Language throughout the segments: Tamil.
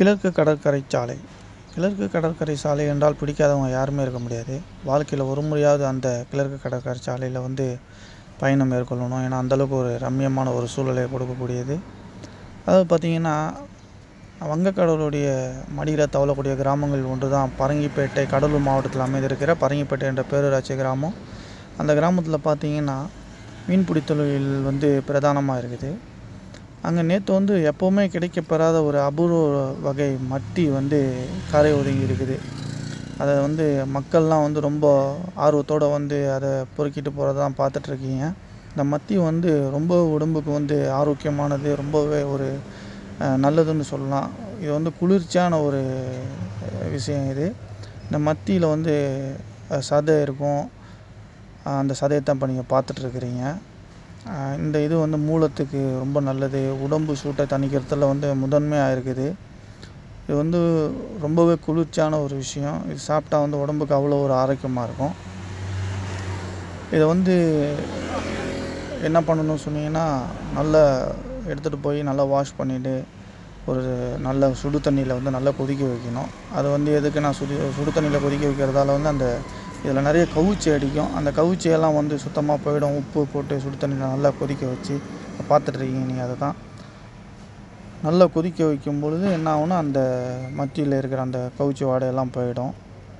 கிழக்கு கடற்கரை சாலை கிழக்கு கடற்கரை சாலை என்றால் பிடிக்காதவங்க யாருமே இருக்க முடியாது வாழ்க்கையில் ஒரு முறையாவது அந்த கிழக்கு கடற்கரை சாலையில் வந்து பயணம் மேற்கொள்ளணும் ஏன்னா அந்தளவுக்கு ஒரு ரம்மியமான ஒரு சூழலை கொடுக்கக்கூடியது அதாவது பார்த்திங்கன்னா வங்கக்கடலுடைய மடியில் தவழக்கூடிய கிராமங்கள் ஒன்று தான் பரங்கிப்பேட்டை கடலூர் மாவட்டத்தில் அமைந்திருக்கிற பரங்கிப்பேட்டை என்ற பேரூராட்சி கிராமம் அந்த கிராமத்தில் பார்த்திங்கன்னா மீன்பிடி தொழில் வந்து பிரதானமாக இருக்குது அங்கே நேற்று வந்து எப்போவுமே கிடைக்கப்பெறாத ஒரு அபூர்வ வகை மத்தி வந்து கரை ஒதுங்கி இருக்குது அதை வந்து மக்கள்லாம் வந்து ரொம்ப ஆர்வத்தோடு வந்து அதை பொறுக்கிட்டு போகிறதான் பார்த்துட்ருக்கீங்க இந்த மத்தி வந்து ரொம்ப உடம்புக்கு வந்து ஆரோக்கியமானது ரொம்பவே ஒரு அஹ், நல்லதுன்னு சொல்லலாம் இது வந்து குளிர்ச்சியான ஒரு அஹ், விஷயம் இது இந்த மத்தியில் வந்து அஹ், சதை இருக்கும் அஹ், அந்த சதையை தான் இப்போ நீங்கள் பார்த்துட்ருக்குறீங்க இந்த இது வந்து மூலத்துக்கு ரொம்ப நல்லது உடம்பு சூட்டை தணிக்கிறதுல வந்து முதன்மையாக இருக்குது இது வந்து ரொம்பவே குளிர்ச்சியான ஒரு விஷயம் இது சாப்பிட்டா வந்து உடம்புக்கு அவ்வளோ ஒரு ஆரோக்கியமாக இருக்கும் இதை வந்து என்ன பண்ணணும்னு சொன்னீங்கன்னா நல்லா எடுத்துகிட்டு போய் நல்லா வாஷ் பண்ணிவிட்டு ஒரு நல்ல சுடு தண்ணியில் வந்து நல்லா கொதிக்க வைக்கணும் அது வந்து எதுக்கு நான் சுடு சுடு தண்ணியில் கொதிக்க வைக்கிறதால வந்து அந்த இதில் நிறைய கவுச்சி அடிக்கும் அந்த கவுச்சியெல்லாம் வந்து சுத்தமாக போயிடும் உப்பு போட்டு சுடு தண்ணியில் நல்லா கொதிக்க வச்சு பார்த்துட்ருக்கீங்க நீங்கள் அதை தான் நல்லா கொதிக்க வைக்கும் பொழுது என்ன ஆகும்னா அந்த மத்தியில் இருக்கிற அந்த கவுச்சி வாடையெல்லாம் போயிடும்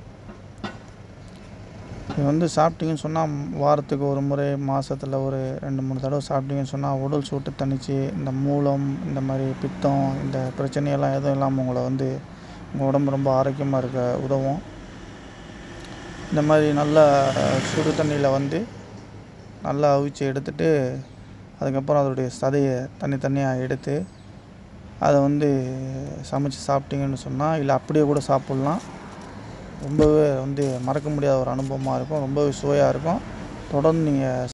இது வந்து சாப்பிட்டீங்கன்னு சொன்னால் வாரத்துக்கு ஒரு முறை மாதத்துல ஒரு ரெண்டு மூணு தடவை சாப்பிட்டீங்கன்னு சொன்னால் உடல் சூட்டை தணிச்சு இந்த மூலம் இந்த மாதிரி பித்தம் இந்த பிரச்சனையெல்லாம் எதுவும் இல்லாமல் உங்களை வந்து உங்கள் உடம்பு ரொம்ப ஆரோக்கியமாக இருக்க உதவும் இந்த மாதிரி நல்லா சுடு தண்ணியில் வந்து நல்லா அவிச்சு எடுத்துட்டு அதுக்கப்புறம் அதோடைய சதையை தனி தனியாக எடுத்து அதை வந்து சமைச்சு சாப்பிட்டீங்கன்னு சொன்னால் இல்லை அப்படியே கூட சாப்பிட்லாம் ரொம்பவே வந்து மறக்க முடியாத ஒரு அனுபவமாக இருக்கும் ரொம்பவே சுவையாக இருக்கும் தொடர்ந்து நீங்கள்